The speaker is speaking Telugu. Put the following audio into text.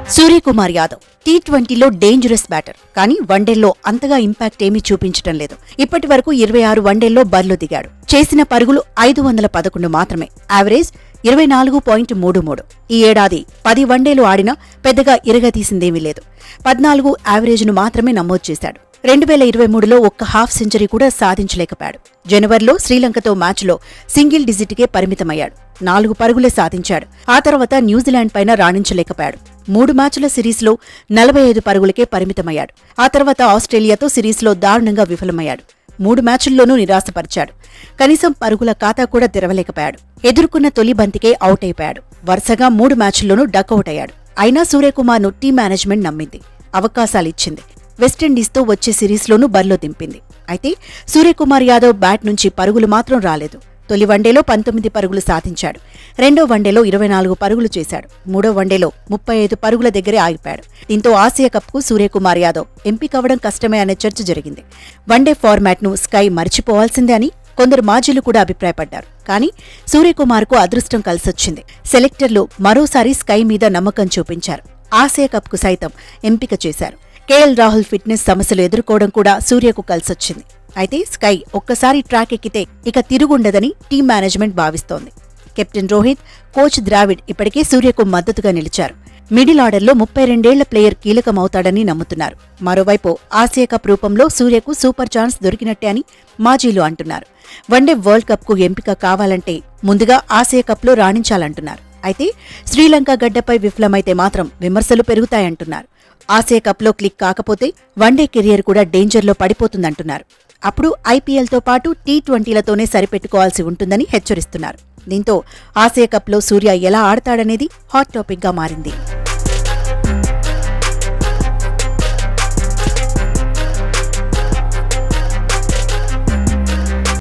సూర్యకుమార్ యాదవ్ టీ ట్వంటీలో డేంజరస్ బ్యాటర్ కానీ వన్డేల్లో అంతగా ఇంపాక్ట్ ఏమీ చూపించడం లేదు ఇప్పటి వరకు ఇరవై ఆరు వన్డేల్లో బరిలో దిగాడు చేసిన పరుగులు ఐదు వందల పదకొండు మాత్రమే యావరేజ్ ఇరవై నాలుగు పాయింట్ మూడు మూడు ఈ ఏడాది పది వన్డేలు ఆడినా పెద్దగా ఇరగతీసిందేమీ లేదు పద్నాలుగు యావరేజ్ను మాత్రమే నమోదు చేశాడు రెండు వేల ఇరవై మూడులో ఒక్క హాఫ్ సెంచరీ కూడా సాధించలేకపోయాడు జనవరిలో శ్రీలంకతో మ్యాచ్లో సింగిల్ డిజిట్కే పరిమితమయ్యాడు నాలుగు పరుగులే సాధించాడు ఆ తర్వాత న్యూజిలాండ్ పైన రాణించలేకపోయాడు మూడు మ్యాచ్ల సిరీస్లో నలభై ఐదు పరుగులకే పరిమితమయ్యాడు ఆ తర్వాత ఆస్ట్రేలియాతో సిరీస్లో దారుణంగా విఫలమయ్యాడు మూడు మ్యాచుల్లోనూ నిరాశపరిచాడు కనీసం పరుగుల ఖాతా కూడా తెరవలేకపోయాడు ఎదుర్కొన్న తొలి బంతికే అవుట్ అయిపోయాడు వరుసగా మూడు మ్యాచ్ల్లోనూ డకౌట్ అయ్యాడు అయినా సూర్యకుమార్ను టీం మేనేజ్మెంట్ నమ్మింది అవకాశాలిచ్చింది వెస్టిండీస్తో వచ్చే సిరీస్లోనూ బరిలో దింపింది అయితే సూర్యకుమార్ యాదవ్ బ్యాట్ నుంచి పరుగులు మాత్రం రాలేదు తొలి వన్డేలో పంతొమ్మిది పరుగులు సాధించాడు రెండో వన్డేలో ఇరవై నాలుగు పరుగులు చేశాడు మూడో వన్డేలో ముప్పై ఐదు పరుగుల దగ్గరే ఆగిపోయాడు దీంతో ఆసియా కప్కు సూర్యకుమార్ యాదవ్ ఎంపికవడం కష్టమే అనే చర్చ జరిగింది వన్డే ఫార్మాట్ను స్కై మర్చిపోవాల్సిందే అని కొందరు మాజీలు కూడా అభిప్రాయపడ్డారు కానీ సూర్యకుమార్కు అదృష్టం కలిసొచ్చింది సెలెక్టర్లు మరోసారి స్కై మీద నమ్మకం చూపించారు ఆసియా కప్కు సైతం ఎంపిక చేశారు కేఎల్ రాహుల్ ఫిట్నెస్ సమస్యలు ఎదుర్కోవడం కూడా సూర్యకు కలిసొచ్చింది అయితే స్కై ఒక్కసారి ట్రాక్ ఎక్కితే ఇక తిరుగుండదని టీం మేనేజ్మెంట్ భావిస్తోంది కెప్టెన్ రోహిత్ కోచ్ ద్రావిడ్ ఇప్పటికే సూర్యకు మద్దతుగా నిలిచారు మిడిల్ ఆర్డర్లో ముప్పై రెండేళ్ల ప్లేయర్ కీలకమవుతాడని నమ్ముతున్నారు మరోవైపు ఆసియా కప్ రూపంలో సూర్యకు సూపర్ ఛాన్స్ దొరికినట్టే అని మాజీలు అంటున్నారు వన్డే వరల్డ్ కప్కు ఎంపిక కావాలంటే ముందుగా ఆసియా కప్లో రాణించాలంటున్నారు అయితే శ్రీలంక గడ్డపై విఫలమైతే మాత్రం విమర్శలు పెరుగుతాయంటున్నారు ఆసియా కప్లో క్లిక్ కాకపోతే వన్డే కెరియర్ కూడా డేంజర్లో పడిపోతుందంటున్నారు అప్పుడు ఐపీఎల్తో పాటు టీ ట్వంటీలతోనే సరిపెట్టుకోవాల్సి ఉంటుందని హెచ్చరిస్తున్నారు దీంతో ఆసియా కప్లో సూర్య ఎలా ఆడతాడనేది హాట్ టాపిక్గా మారింది